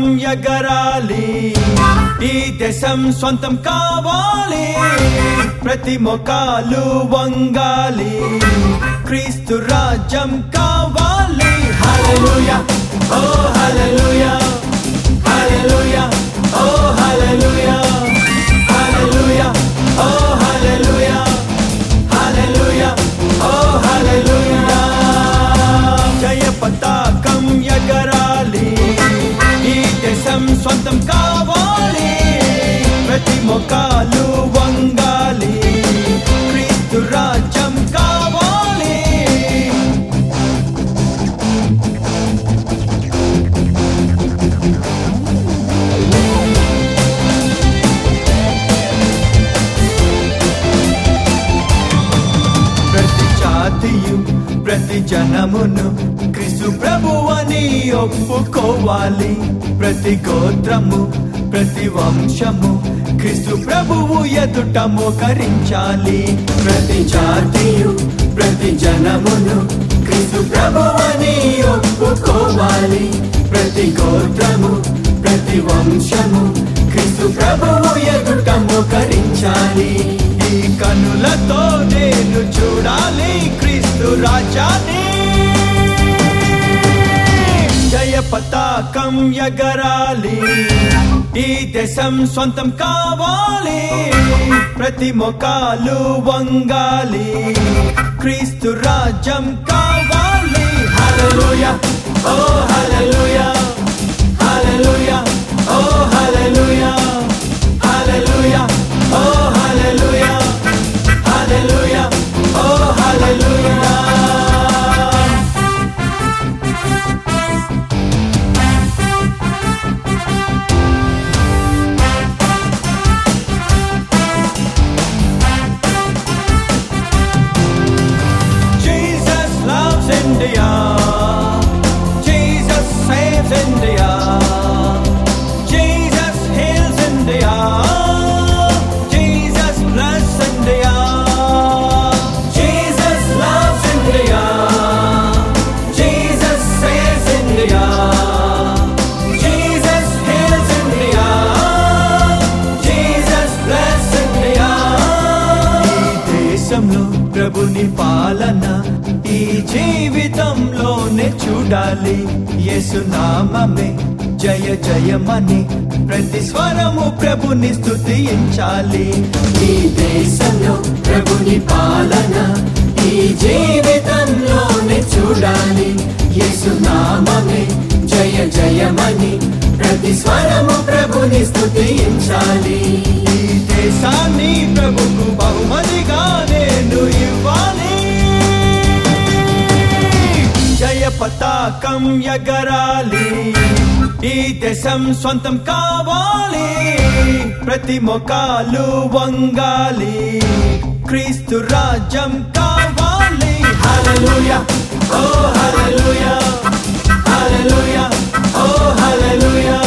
ఎగరాలి ఈ దేశం సొంతం కావాలి ప్రతి మొకాలు వంగాలి క్రీస్తు రాజ్యం కావాలి హల్లెలూయా ఓ హల్లెలూయా హల్లెలూయా ఓ హల్లెలూయా హల్లెలూయా ఓ హల్లెలూయా హల్లెలూయా ఓ హల్లెలూయా జయ పతాకం ఎగరాలి ఈ దేశం సొంతం కావాలి ప్రతి మొకాలు వంగాలి క్రీస్తు రాజ్యం కావాలి ప్రతి జాతియు ప్రతి జనమును క్రీస్తు ప్రభువని ఒప్పుకోవాలి ప్రతి గోత్రము ప్రతి వంశము క్రీస్తు ప్రభువు ఎదుట మోకరించాలి ప్రతి జాతియు ప్రతి జనమును క్రీస్తు ప్రభువని ఒప్పుకోవాలి ప్రతి గోత్రము ప్రతి వంశము క్రీస్తు ప్రభువు ఎదుట మోకరించాలి ఈ కనులతో నేను చూడాలి క్రీస్తు రాజాని జయ పతాకం ఎగరాలి ఈ దేశం సొంతం కావాలి ప్రతి మొకాలు వంగాలి క్రీస్తు రాజ్యం కావాలి హల్లెలూయా ఓ హల్లెలూయా హల్లెలూయా ఓ హల్లెలూయా హల్లెలూయా ఓ హల్లెలూయా హల్లెలూయా ఓ హల్లెలూయా Jesus loves India. Jesus saves India. Jesus heals India. Jesus bless India. Jesus loves India. Jesus saves India. Jesus heals India. Jesus bless India. ఈ దేశంలో ప్రభుని పాలన ఈ జీవితంలోనే చూడాలి యేసునామమే జయ జయమని ప్రతి స్వరము ప్రభుని స్తుతించాలి ఈ దేశంలో ప్రభుని పాలన ఈ జీవితంలోనే చూడాలి యేసునామమే జయ జయమని ప్రతి స్వరము ప్రభుని స్తుతించాలి ఈ దేశాన్ని ప్రభుకు బహుమతిగా నేను ఇవ్వాలి జయ పతాకం ఎగరాలి ఈ దేశం సొంతం కావాలి ప్రతి మొకాలు వంగాలి క్రీస్తు రాజ్యం కావాలి హల్లెలూయా ఓ హల్లెలూయా హల్లెలూయా ఓ హల్లెలూయా